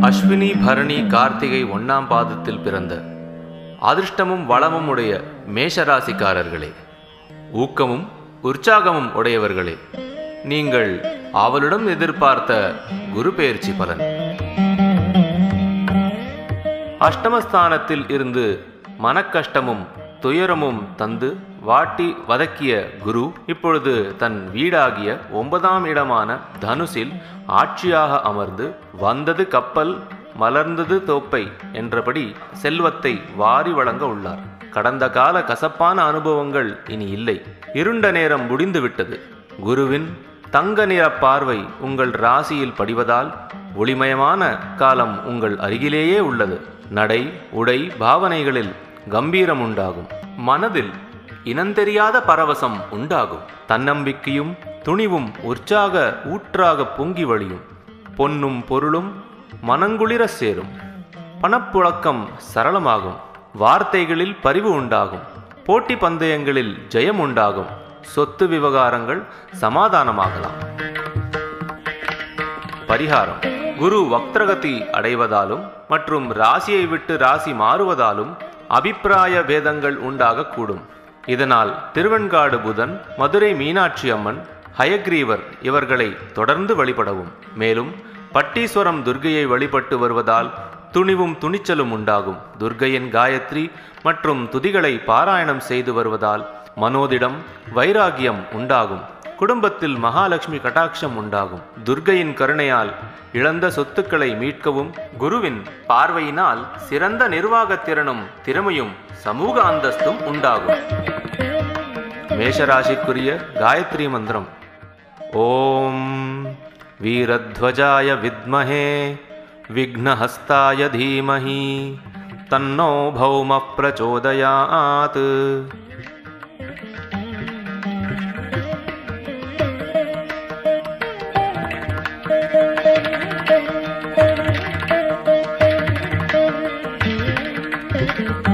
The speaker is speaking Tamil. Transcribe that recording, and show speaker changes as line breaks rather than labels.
அஸ்வினி பரணி கார்த்திகை ஒன்னாம் பாதத்தில் பிறந்த அதிர்ஷ்டமும் வளமும் உடைய மேஷராசிக்காரர்களே ஊக்கமும் உற்சாகமும் உடையவர்களே நீங்கள் அவளுடன் எதிர்பார்த்த குரு பெயர்ச்சி பலன் அஷ்டமஸ்தானத்தில் இருந்து மனக்கஷ்டமும் துயரமும் தந்து வாட்டி வதக்கிய குரு இப்பொழுது தன் வீடாகிய ஒன்பதாம் இடமான தனுசில் ஆட்சியாக அமர்ந்து வந்தது கப்பல் மலர்ந்தது தோப்பை என்றபடி செல்வத்தை வாரி வழங்க உள்ளார் கடந்த கால கசப்பான அனுபவங்கள் இனி இல்லை இருண்ட நேரம் முடிந்துவிட்டது குருவின் தங்க நிற பார்வை உங்கள் ராசியில் படிவதால் ஒளிமயமான காலம் உங்கள் அருகிலேயே உள்ளது நடை உடை பாவனைகளில் கம்பீரம் உண்டாகும் மனதில் இனந்தெரியாத பரவசம் உண்டாகும் தன்னம்பிக்கையும் துணிவும் உற்சாக ஊற்றாக பொங்கி வழியும் பொன்னும் பொருளும் மனங்குளிர சேரும் பணப்புழக்கம் சரளமாகும் வார்த்தைகளில் பரிவு உண்டாகும் போட்டி பந்தயங்களில் ஜெயம் உண்டாகும் சொத்து விவகாரங்கள் சமாதானமாகலாம் பரிகாரம் குரு வக்ரகதி அடைவதாலும் மற்றும் ராசியை விட்டு ராசி மாறுவதாலும் அபிப்பிராய பேதங்கள் உண்டாகக்கூடும் இதனால் திருவெண்காடு புதன் மதுரை மீனாட்சி அம்மன் ஹயக்ரீவர் இவர்களை தொடர்ந்து வழிபடவும் மேலும் பட்டீஸ்வரம் துர்கையை வழிபட்டு வருவதால் துணிவும் துணிச்சலும் உண்டாகும் துர்கையின் காயத்ரி மற்றும் துதிகளை பாராயணம் செய்து வருவதால் மனோதிடம் வைராகியம் உண்டாகும் குடும்பத்தில் மகாலட்சுமி கட்டாட்சம் உண்டாகும் துர்கையின் கருணையால் இழந்த சொத்துக்களை மீட்கவும் குருவின் பார்வையினால் சிறந்த நிர்வாகத் திறனும் திறமையும் சமூக அந்தஸ்தும் உண்டாகும் மேஷராசிக்குரிய காயத்ரி மந்திரம் ஓம் வீரத்வஜாய வித்மஹே விக்னஹஸ்தாய தீமஹி தன்னோ பௌம பிரச்சோதயாத்
Thank you.